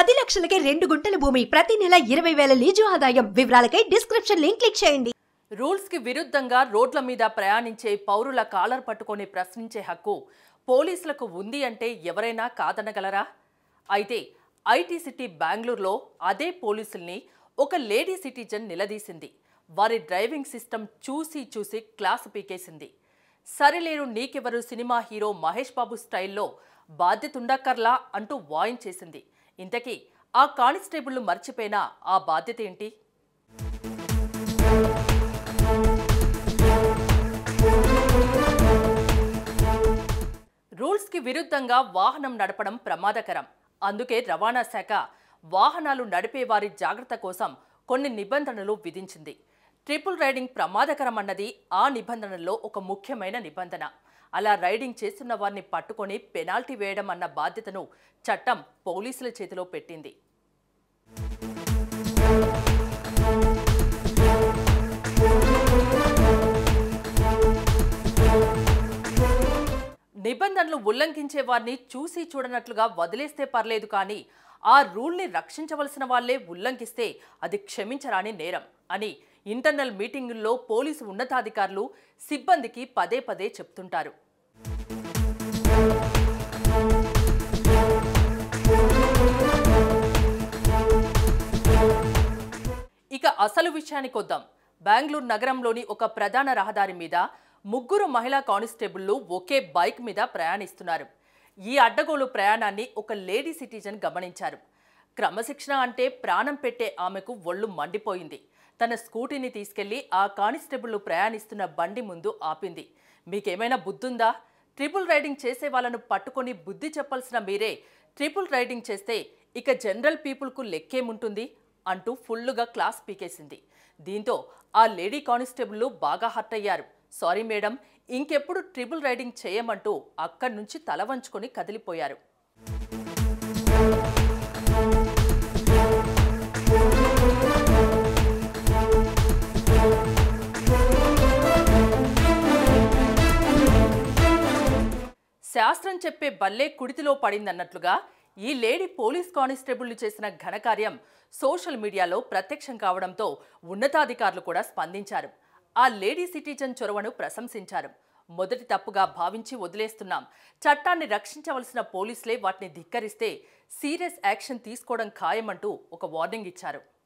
పది లక్షలకే రెండు గుంటల భూమి ప్రతి నెల ఇరవై వేల లీజు ఆదాయం వివరాలకై డిస్క్రిప్షన్ లింక్ క్లిక్ చేయండి రూల్స్ కి విరుద్ధంగా రోడ్ల మీద ప్రయాణించే పౌరుల కాలర్ పట్టుకొని ప్రశ్నించే హక్కు పోలీసులకు ఉంది అంటే ఎవరైనా కాదనగలరా అయితే ఐటీ సిటీ బెంగళూరులో అదే పోలీసుల్ని ఒక లేడీ సిటిజన్ నిలదీసింది వారి డ్రైవింగ్ సిస్టమ్ చూసి చూసి క్లాసు పీకేసింది సరిలేరు నీకెవరు సినిమా హీరో మహేష్ బాబు స్టైల్లో బాధ్యతుండక్కర్లా అంటూ వాయించేసింది ఇంతకీ ఆ కానిస్టేబుల్ మర్చిపోయిన ఆ బాధ్యత ఏంటి రూల్స్కి విరుద్ధంగా వాహనం నడపడం ప్రమాదకరం అందుకే రవాణా శాఖ వాహనాలు నడిపే వారి జాగ్రత్త కోసం కొన్ని నిబంధనలు విధించింది ట్రిపుల్ రైడింగ్ ప్రమాదకరం అన్నది ఆ నిబంధనల్లో ఒక ముఖ్యమైన నిబంధన అలా రైడింగ్ చేస్తున్న వారిని పట్టుకొని పెనాల్టీ వేయడం అన్న బాధ్యతను చట్టం పోలీసుల చేతిలో పెట్టింది నిబంధనలు ఉల్లంఘించే వారిని చూసి చూడనట్లుగా వదిలేస్తే పర్లేదు కానీ ఆ రూల్ని రక్షించవలసిన వాళ్ళే ఉల్లంఘిస్తే అది క్షమించరాని నేరం అని ఇంటర్నల్ మీటింగుల్లో పోలీసు ఉన్నతాధికారులు సిబ్బందికి పదే పదే చెప్తుంటారు ఇక అసలు విషయానికి వద్దాం బెంగళూరు నగరంలోని ఒక ప్రధాన రహదారి మీద ముగ్గురు మహిళా కానిస్టేబుళ్లు ఒకే బైక్ మీద ప్రయాణిస్తున్నారు ఈ అడ్డగోలు ప్రయాణాన్ని ఒక లేడీ సిటిజన్ గమనించారు క్రమశిక్షణ అంటే ప్రాణం పెట్టే ఆమెకు ఒళ్ళు మండిపోయింది తన స్కూటీని తీసుకెళ్లి ఆ కానిస్టేబుల్ ప్రయాణిస్తున్న బండి ముందు ఆపింది మీకేమైనా బుద్ధుందా ట్రిపుల్ రైడింగ్ చేసే వాళ్ళను పట్టుకొని బుద్ధి చెప్పాల్సిన మీరే ట్రిపుల్ రైడింగ్ చేస్తే ఇక జనరల్ పీపుల్కు లెక్కేముంటుంది అంటూ ఫుల్లుగా క్లాస్ పీకేసింది దీంతో ఆ లేడీ కానిస్టేబుల్ బాగా హర్ట్ అయ్యారు సారీ మేడం ఇంకెప్పుడు ట్రిపుల్ రైడింగ్ చేయమంటూ అక్కడి నుంచి తల వంచుకొని కదిలిపోయారు శాస్త్రం చెప్పే బల్లే కుడితిలో పడిందన్నట్లుగా ఈ లేడీ పోలీస్ కానిస్టేబుళ్లు చేసిన ఘనకార్యం సోషల్ మీడియాలో ప్రత్యక్షం కావడంతో ఉన్నతాధికారులు కూడా స్పందించారు ఆ లేడీ సిటిజన్ చొరవను ప్రశంసించారు మొదటి తప్పుగా భావించి వదిలేస్తున్నాం చట్టాన్ని రక్షించవలసిన పోలీసులే వాటిని ధిక్కరిస్తే సీరియస్ యాక్షన్ తీసుకోవడం ఖాయమంటూ ఒక వార్నింగ్ ఇచ్చారు